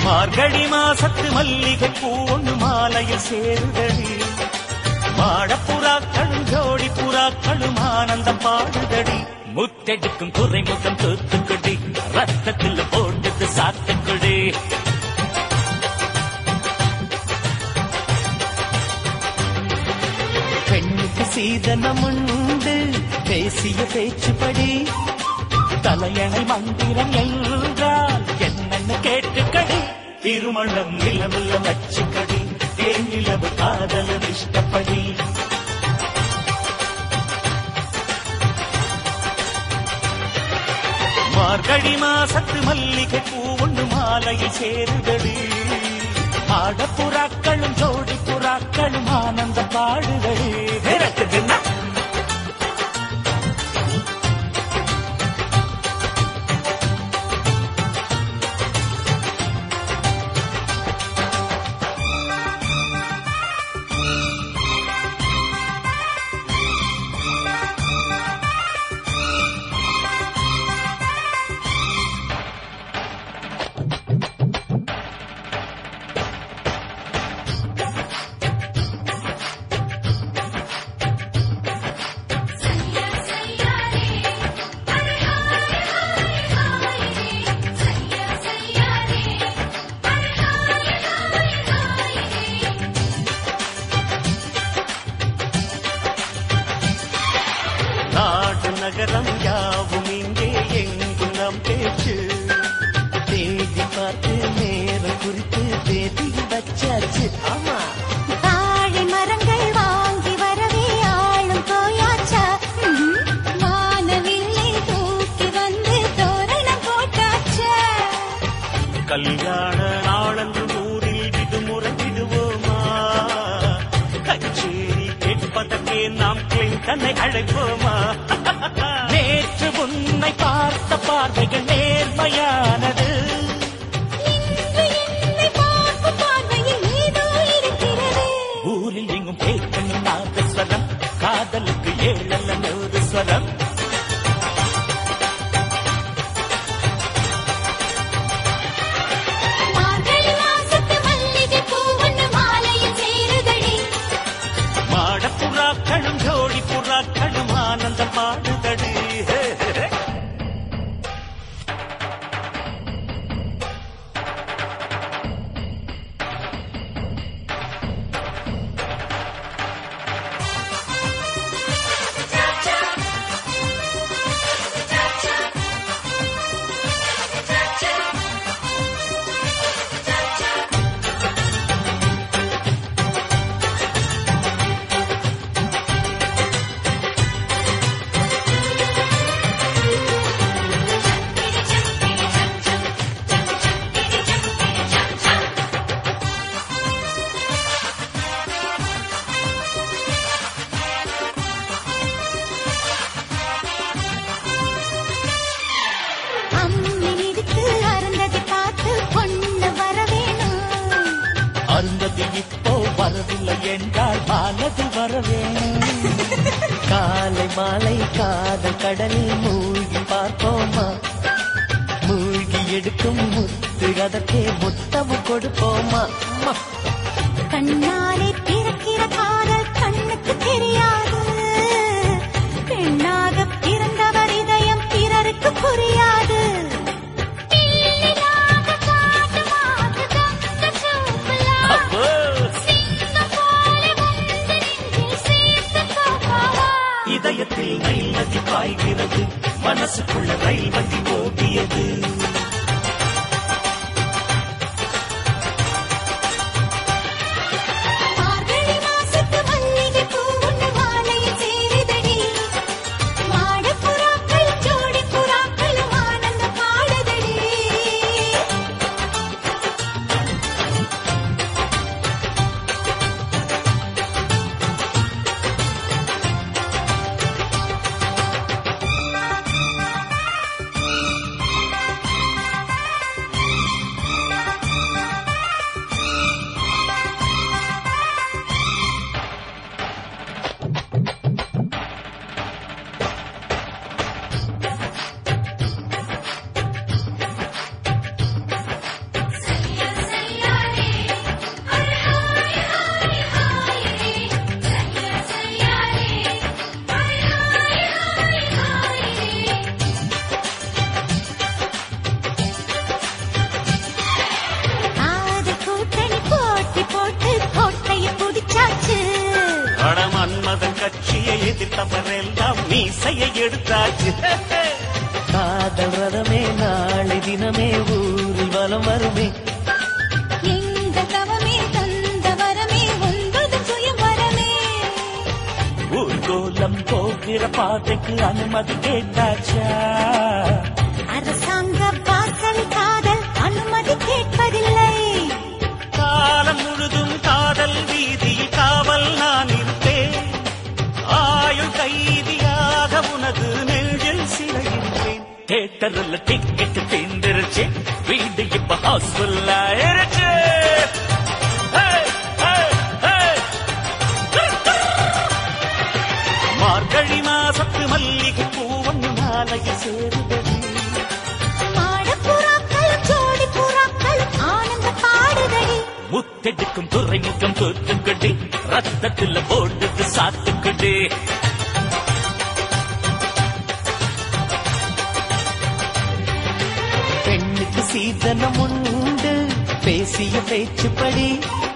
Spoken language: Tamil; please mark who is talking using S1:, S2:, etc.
S1: மார்கழி மாசத்து மல்லிகை பூ ஒண்ணு மாலையில் சேருதடி மாடப்புறாக்களும் ஜோடி புறாக்களும் ஆனந்தம் பாடுதடி முத்தெடுக்கும் துறைமுகம் தூத்துக்குடி ரத்தத்தில் போட்டது சாத்துக்குடி பெண்ணுக்கு சீதனம் உண்டு பேசிய பேச்சுப்படி தலையணை மந்திரம் என்றால் என்னன்னு கேட்டுக்கடி திருமணம் நிலவுல வச்சுக்கடி தேன் நிலவு காதல இஷ்டப்படி மார்கழி மாசத்து மல்லிகை பூ ஒண்ணு மாலையில் சேருதடி ஆடப்புறாக்களும் ஜோடி புறாக்களும் ஆனந்த பாடுதடி விரட்டுதுன்னா
S2: சையா சையா ரே அரே ஹாய் ஹாய் ஹாய் ரே சையா சையா ரே அரே ஹாய் ஹாய் ஹாய் ரே
S1: நாடு நகரம் யாவும் இங்கே எங்கும் நம் பேச்சு தேடி பார்த்து நேரம் குறித்து தேதி வச்சாச்சு ஆமா
S2: தாழை மரங்கள் வாங்கி வரவே ஆளும் போயாச்சா வானவில்லை தூக்கி வந்து தோரணம் போட்டாச்சா
S1: கல்யாண நாளன்று ஊரில் விடுமுறை விடுவோமா கச்சேரி கேட்பதற்கே நாம் கிளிந்தனை அழைப்போமா நேற்று உன்னை பார்த்த பார்வைகள் நேர்மையானது
S2: இன்று என்னை பார்க்கும் பார்வையில் ஏதோ இருக்கிறது
S1: ஊரில் எங்கும் கேட்கணும் நாதஸ்வரம் காதலுக்கு ஏழல்ல நூறு ஸ்வரம்
S2: மார்கழி மாசத்து மல்லிகை பூ ஒண்ணு மாலையில் சேருதடி
S1: மாடப்புறாக்களும் ஜோடி புறாக்களும் ஆனந்தம் பாடுதடி
S2: அம்மி மிதித்து அருந்ததி பார்த்து பொண்ணு வர வேணும்
S1: அருந்ததி இப்போ வரவில்லை என்றால் மாலது வரவேன் காலை மாலை காதல் கடலில் மூழ்கி பார்ப்போமா மூழ்கி எடுக்கும் முத்து அதற்கே முத்தமும் கொடுப்போமா அம்மா.
S2: கண்ணாலே பிறக்கிற காதல் கண்ணுக்கு தெரியாது பெண்ணாக பிறந்தவர் இதயம் பிறருக்கு புரியாது பிள்ளையாக காட்டுமாது தங்க சூப்பலா.
S1: அப்போ
S2: சிங்கம் போல வந்து நெஞ்சில் சேர்த்து கோபாவா.
S1: இதயத்தில் ரயில் நதி பாய்கிறது மனசுக்குள்ள ரயில் வண்டி ஓடியது செய்தி தவறெல்லாம் மீசையை எடுத்தாச்சு
S3: காதல் ரதமே நாளை தினமே ஊரில் வலம் வருமே
S2: எங்க தவமே தந்த வரமே ஒன்பது சுயம்பரமே
S1: ஊர்கோலம் போகிற பாதைக்கு அனுமதி கேட்டாச்சா
S2: அரசாங்க வாசல் காதல் அனுமதி கேட்பதில்லை
S1: காலம் முழுதும் காதல் வீதியில் காவல் நான் இருப்பேன் ஆயுள் கைதியாக உனது நெஞ்சில் சிறையிருப்பேன் தேட்டரில் டிக்கெட் தீர்ந்துருச்சு வீடு இப்ப ஹவுஸ்ஃபுல் ஆயிருச்சு Hey, hey, hey. மார்கழி மாசத்து மல்லிகை பூவன்னு மாலையில் சேருதடி
S2: மாடப்புறாக்களும் ஜோடி புறாக்களும் ஆனந்த பாடுதடி
S1: முத்தெடுக்கும் துறைமுகம் தோற்றுக்கடி ரத்தத்துல போடுது சாத்துக்கடி
S3: பெண்ணுக்கு சீதனம் உண்டு பேசிய பேச்சுப்படி